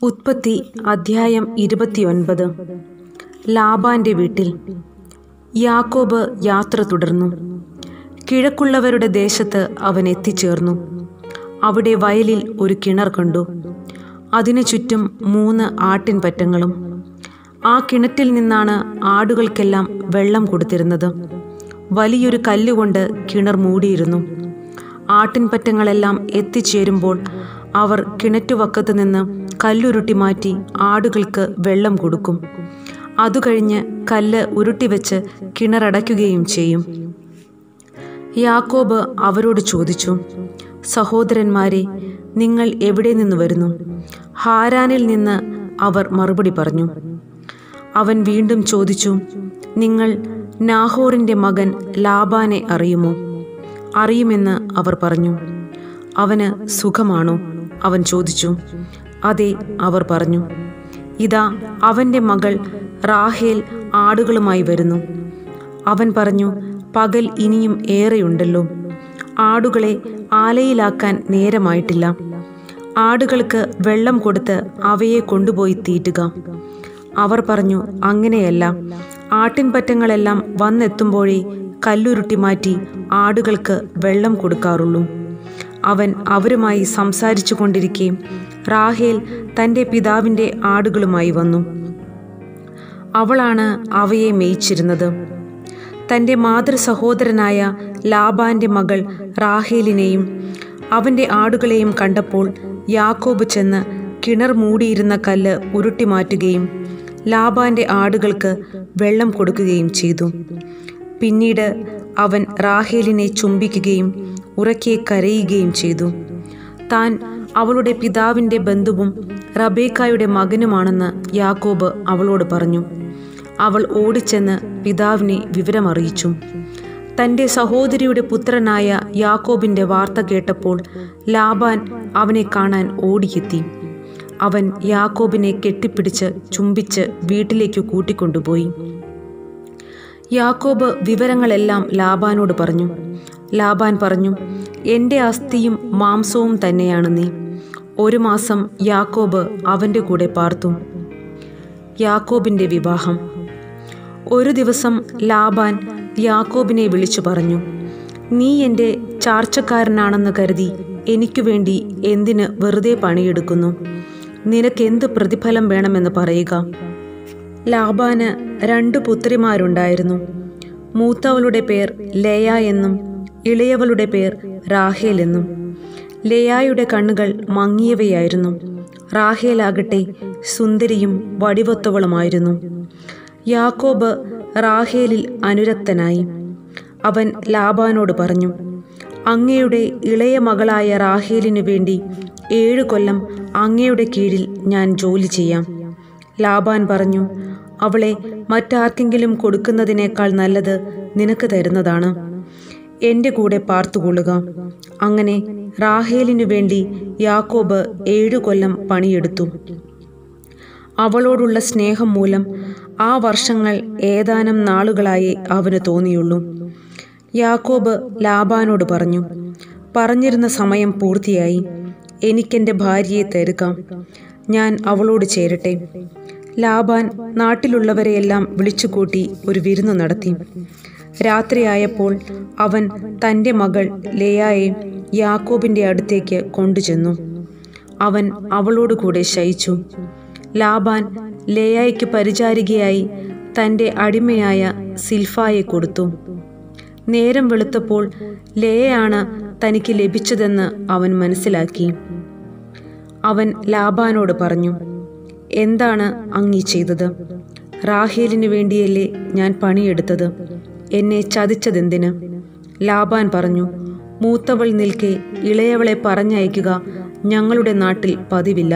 ഉത്പത്തി അധ്യായം ഇരുപത്തിയൊൻപത് ലാബാന്റെ വീട്ടിൽ യാക്കോബ് യാത്ര തുടർന്നു കിഴക്കുള്ളവരുടെ ദേശത്ത് അവൻ എത്തിച്ചേർന്നു അവിടെ വയലിൽ ഒരു കിണർ കണ്ടു അതിനു ചുറ്റും മൂന്ന് ആട്ടിൻപറ്റങ്ങളും ആ കിണറ്റിൽ നിന്നാണ് ആടുകൾക്കെല്ലാം വെള്ളം കൊടുത്തിരുന്നത് വലിയൊരു കല്ലുകൊണ്ട് കിണർ മൂടിയിരുന്നു ആട്ടിൻപറ്റങ്ങളെല്ലാം എത്തിച്ചേരുമ്പോൾ അവർ കിണറ്റുവക്കത്ത് നിന്ന് കല്ലുരുട്ടി മാറ്റി ആടുകൾക്ക് വെള്ളം കൊടുക്കും അതു കഴിഞ്ഞ് കല്ല് ഉരുട്ടിവെച്ച് കിണറടയ്ക്കുകയും ചെയ്യും യാക്കോബ് അവരോട് ചോദിച്ചു സഹോദരന്മാരെ നിങ്ങൾ എവിടെ നിന്ന് വരുന്നു ഹാരാനിൽ നിന്ന് അവർ മറുപടി പറഞ്ഞു അവൻ വീണ്ടും ചോദിച്ചു നിങ്ങൾ നാഹോറിന്റെ മകൻ ലാബാനെ അറിയുമോ അറിയുമെന്ന് അവർ പറഞ്ഞു അവന് സുഖമാണോ അവൻ ചോദിച്ചു അതെ അവർ പറഞ്ഞു ഇതാ അവന്റെ മകൾ റാഹേൽ ആടുകളുമായി വരുന്നു അവൻ പറഞ്ഞു പകൽ ഇനിയും ഏറെയുണ്ടല്ലോ ആടുകളെ ആലയിലാക്കാൻ നേരമായിട്ടില്ല ആടുകൾക്ക് വെള്ളം കൊടുത്ത് അവയെ കൊണ്ടുപോയി തീറ്റുക അവർ പറഞ്ഞു അങ്ങനെയല്ല ആട്ടിൻപറ്റങ്ങളെല്ലാം വന്നെത്തുമ്പോഴേ കല്ലുരുട്ടി മാറ്റി ആടുകൾക്ക് വെള്ളം കൊടുക്കാറുള്ളൂ അവൻ അവരുമായി സംസാരിച്ചു കൊണ്ടിരിക്കെ റാഹേൽ തൻ്റെ പിതാവിൻ്റെ ആടുകളുമായി വന്നു അവളാണ് അവയെ മേയിച്ചിരുന്നത് തൻ്റെ മാതൃ സഹോദരനായ ലാബാന്റെ മകൾ റാഹേലിനെയും അവൻ്റെ ആടുകളെയും കണ്ടപ്പോൾ യാക്കോബ് ചെന്ന് കിണർ മൂടിയിരുന്ന കല്ല് ഉരുട്ടി മാറ്റുകയും ലാബാന്റെ ആടുകൾക്ക് വെള്ളം കൊടുക്കുകയും ചെയ്തു പിന്നീട് അവൻ റാഹേലിനെ ചുംബിക്കുകയും ഉറക്കെ കരയുകയും ചെയ്തു താൻ അവളുടെ പിതാവിൻ്റെ ബന്ധുവും റബേക്കായുടെ മകനുമാണെന്ന് യാക്കോബ് അവളോട് പറഞ്ഞു അവൾ ഓടിച്ചെന്ന് പിതാവിനെ വിവരമറിയിച്ചു തൻ്റെ സഹോദരിയുടെ പുത്രനായ യാക്കോബിൻ്റെ വാർത്ത കേട്ടപ്പോൾ ലാബാൻ അവനെ കാണാൻ ഓടിയെത്തി അവൻ യാക്കോബിനെ കെട്ടിപ്പിടിച്ച് ചുംബിച്ച് വീട്ടിലേക്ക് കൂട്ടിക്കൊണ്ടുപോയി യാക്കോബ് വിവരങ്ങളെല്ലാം ലാബാനോട് പറഞ്ഞു ലാബാൻ പറഞ്ഞു എൻ്റെ അസ്ഥിയും മാംസവും തന്നെയാണ് നീ ഒരു മാസം യാക്കോബ് അവൻ്റെ കൂടെ പാർത്തു യാക്കോബിൻ്റെ വിവാഹം ഒരു ദിവസം ലാബാൻ യാക്കോബിനെ വിളിച്ചു പറഞ്ഞു നീ എൻ്റെ ചാർച്ചക്കാരനാണെന്ന് കരുതി എനിക്കു വേണ്ടി എന്തിന് വെറുതെ പണിയെടുക്കുന്നു നിനക്കെന്ത് പ്രതിഫലം വേണമെന്ന് പറയുക ലാബാന് രണ്ടു പുത്രിമാരുണ്ടായിരുന്നു മൂത്തവളുടെ പേർ ലയ എന്നും ഇളയവളുടെ പേർ റാഹേൽ എന്നും ലയായുടെ കണ്ണുകൾ മങ്ങിയവയായിരുന്നു റാഹേലാകട്ടെ സുന്ദരിയും വടിവൊത്തവളുമായിരുന്നു യാക്കോബ് റാഹേലിൽ അനുരക്തനായി അവൻ ലാബാനോട് പറഞ്ഞു അങ്ങയുടെ ഇളയ മകളായ റാഹേലിനു വേണ്ടി ഏഴു കൊല്ലം അങ്ങയുടെ കീഴിൽ ഞാൻ ജോലി ചെയ്യാം ലാബാൻ പറഞ്ഞു അവളെ മറ്റാർക്കെങ്കിലും കൊടുക്കുന്നതിനേക്കാൾ നല്ലത് നിനക്ക് തരുന്നതാണ് എൻ്റെ കൂടെ പാർത്തുകൊള്ളുക അങ്ങനെ റാഹേലിനു വേണ്ടി യാക്കോബ് ഏഴു കൊല്ലം പണിയെടുത്തു അവളോടുള്ള സ്നേഹം മൂലം ആ വർഷങ്ങൾ ഏതാനും നാളുകളായി അവന് തോന്നിയുള്ളൂ യാക്കോബ് ലാബാനോട് പറഞ്ഞു പറഞ്ഞിരുന്ന സമയം പൂർത്തിയായി എനിക്കെൻ്റെ ഭാര്യയെ തരുക ഞാൻ അവളോട് ചേരട്ടെ ലാബാൻ നാട്ടിലുള്ളവരെയെല്ലാം വിളിച്ചുകൂട്ടി ഒരു വിരുന്ന് നടത്തി രാത്രിയായപ്പോൾ അവൻ തൻ്റെ മകൾ ലേയായെ യാക്കോബിൻ്റെ അടുത്തേക്ക് കൊണ്ടുചെന്നു അവൻ അവളോട് കൂടെ ശയിച്ചു ലാബാൻ ലേയായ്ക്ക് പരിചാരികയായി തൻ്റെ അടിമയായ സിൽഫായെ കൊടുത്തു നേരം വെളുത്തപ്പോൾ ലേയാണ് തനിക്ക് ലഭിച്ചതെന്ന് അവൻ മനസ്സിലാക്കി അവൻ ലാബാനോട് പറഞ്ഞു എന്താണ് അങ്ങി ചെയ്തത് റാഹേലിനു വേണ്ടിയല്ലേ ഞാൻ പണിയെടുത്തത് എന്നെ ചതിച്ചതെന്തിന് ലാബാൻ പറഞ്ഞു മൂത്തവൾ നിൽക്കെ ഇളയവളെ പറഞ്ഞയക്കുക ഞങ്ങളുടെ നാട്ടിൽ പതിവില്ല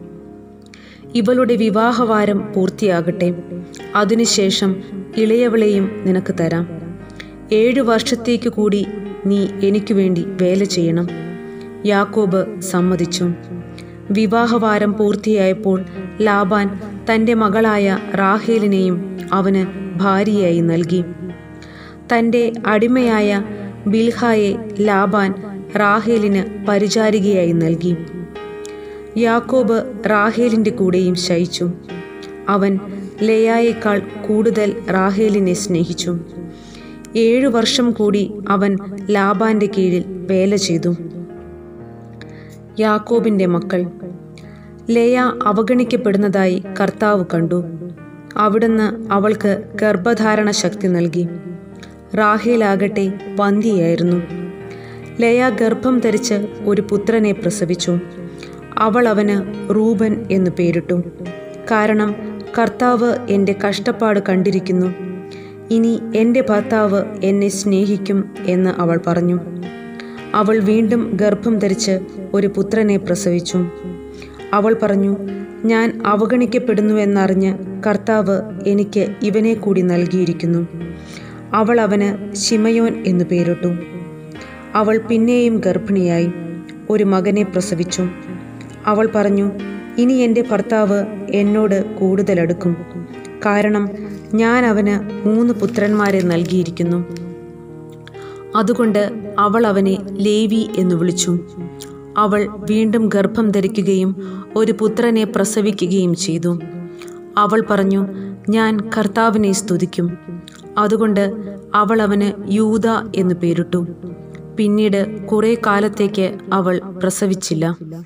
ഇവളുടെ വിവാഹവാരം പൂർത്തിയാകട്ടെ അതിനുശേഷം ഇളയവളെയും നിനക്ക് തരാം ഏഴു വർഷത്തേക്ക് കൂടി നീ എനിക്കു വേണ്ടി വേല ചെയ്യണം യാക്കോബ് സമ്മതിച്ചു വിവാഹവാരം പൂർത്തിയായപ്പോൾ ലാബാൻ തൻ്റെ മകളായ റാഹേലിനെയും അവന് ഭാര്യയായി നൽകി തൻ്റെ അടിമയായ ബിൽഹായെ ലാബാൻ റാഹേലിന് പരിചാരികയായി നൽകി യാക്കോബ് റാഹേലിൻ്റെ കൂടെയും ശയിച്ചു അവൻ ലേയായേക്കാൾ കൂടുതൽ റാഹേലിനെ സ്നേഹിച്ചു ഏഴു വർഷം കൂടി അവൻ ലാബാന്റെ കീഴിൽ വേല ചെയ്തു യാക്കോബിന്റെ മക്കൾ ലേയ അവഗണിക്കപ്പെടുന്നതായി കർത്താവ് കണ്ടു അവിടുന്ന് അവൾക്ക് ഗർഭധാരണ ശക്തി നൽകി റാഹേലാകട്ടെ പന്തിയായിരുന്നു ലയ ഗർഭം ധരിച്ച് ഒരു പുത്രനെ പ്രസവിച്ചു അവൾ അവന് റൂബൻ എന്നു പേരിട്ടു കാരണം കർത്താവ് എൻ്റെ കഷ്ടപ്പാട് കണ്ടിരിക്കുന്നു ഇനി എൻ്റെ ഭർത്താവ് എന്നെ സ്നേഹിക്കും എന്ന് അവൾ പറഞ്ഞു അവൾ വീണ്ടും ഗർഭം ധരിച്ച് ഒരു പുത്രനെ പ്രസവിച്ചു അവൾ പറഞ്ഞു ഞാൻ അവഗണിക്കപ്പെടുന്നുവെന്നറിഞ്ഞ് കർത്താവ് എനിക്ക് ഇവനെ കൂടി നൽകിയിരിക്കുന്നു അവൾ അവന് ശിമയോൻ എന്നു പേരിട്ടു അവൾ പിന്നെയും ഗർഭിണിയായി ഒരു മകനെ പ്രസവിച്ചു അവൾ പറഞ്ഞു ഇനി എൻ്റെ ഭർത്താവ് എന്നോട് കൂടുതൽ അടുക്കും കാരണം ഞാൻ അവന് മൂന്ന് പുത്രന്മാരെ നൽകിയിരിക്കുന്നു അതുകൊണ്ട് അവൾ അവനെ ലേവി എന്ന് വിളിച്ചു അവൾ വീണ്ടും ഗർഭം ധരിക്കുകയും ഒരു പുത്രനെ പ്രസവിക്കുകയും ചെയ്തു അവൾ പറഞ്ഞു ഞാൻ കർത്താവിനെ സ്തുതിക്കും അതുകൊണ്ട് അവൾ അവന് യൂത എന്ന് പേരിട്ടു പിന്നീട് കുറെ കാലത്തേക്ക് അവൾ പ്രസവിച്ചില്ല